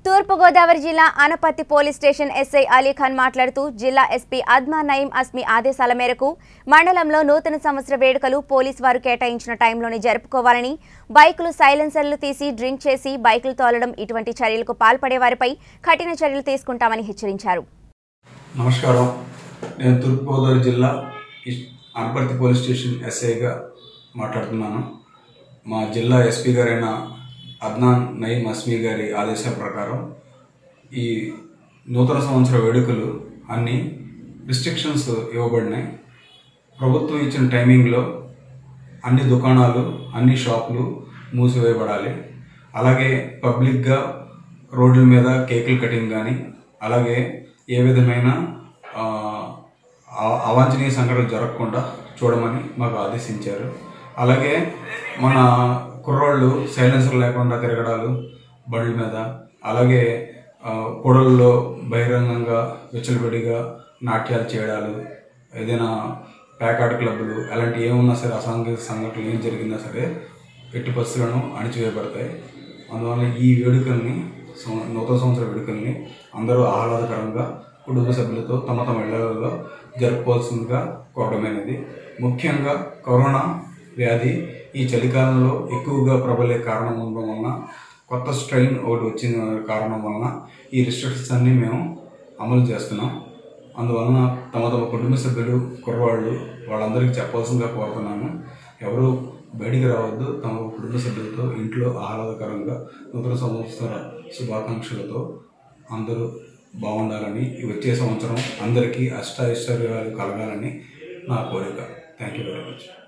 తూర్పుగోదావరి జిల్లా Anaparthi police station SI Ali Khan మాట్లాడుతూ జిల్లా ఎస్పీ అద్మా నయీం అస్మి ఆదేశాల మేరకు మండలంలో నూతన సంవత్సర వేడుకలు పోలీస్ వారు కేటాయించిన టైంలోనే జరుపుకోవాలని బైకులు సైలెన్సర్లు తీసి డ్రింక్ చేసి బైకులు తోలడం ఇటువంటి చర్యలకు పాల్పడే వారిపై కఠిన చర్యలు తీసుకుంటామని హెచ్చరించారు నమస్కారం నేను తూర్పుగోదావరి జిల్లా ఇస్- అనపర్తి పోలీస్ స్టేషన్ ఎస్ఐగా మాట్లాడుతున్నాను మా జిల్లా ఎస్పీ గారైన అద్నాన్ నయీం అస్మీ గారి ఆదేశాల ప్రకారం ఈ నూతన సంవత్సర వేడుకలు అన్ని రిస్ట్రిక్షన్స్ ఇవ్వబడినాయి ప్రభుత్వం ఇచ్చిన టైమింగ్లో అన్ని దుకాణాలు అన్ని షాపులు మూసివేయబడాలి అలాగే పబ్లిక్గా రోడ్ల మీద కేకులు కటింగ్ కానీ అలాగే ఏ విధమైన ఆ, అ- అవాంఛనీయ సంఘటనలు జరగకుండా చూడమని మాకు ఆదేశించారు అలాగే మన కుర్రోళ్ళు సైలెన్సర్ లేకుండా తిరగడాలు బండ్ల మీద అలాగే ఆ, కూడల్లో బహిరంగంగా విచ్చలవిడిగా నాట్యాలు చేయడాలు ఏదైనా ప్యాకాట్ క్లబ్బులు అలాంటి ఏమున్నా సరే అసాంఘిక సంఘటనలు ఏం జరిగినా సరే ఎట్టి పరిస్థితులను అణిచివేయబడతాయి అందువల్ల ఈ వేడుకల్ని సం- నూతన సంవత్సర వేడుకల్ని అందరూ ఆహ్లాదకరంగా కుటుంబ సభ్యులతో తమ తమ ఇళ్లలో జరుపుకోవాల్సిందిగా కోరడమైనది ముఖ్యంగా కరోనా వ్యాధి ఈ చలికాలంలో ఎక్కువగా ప్రబలే కారణం ఉండడం వలన కొత్త స్ట్రెయిన్ ఒకటి వచ్చిన కారణం వలన ఈ రిస్ట్రిక్షన్స్ అన్నీ మేము అమలు చేస్తున్నాం అందువలన తమ తమ కుటుంబ సభ్యులు కుర్రవాళ్ళు వాళ్ళందరికీ చెప్పాల్సిందిగా కోరుతున్నాను ఎవరు బయటికి రావద్దు తమ కుటుంబ సభ్యులతో ఇంట్లో ఆహ్లాదకరంగా నూతన సంవత్సర శుభాకాంక్షలతో అందరూ బాగుండాలని ఈ వచ్చే సంవత్సరం అందరికీ అష్ట ఐశ్వర్యాలు కలగాలని నా కోరిక థ్యాంక్ యూ వెరీ మచ్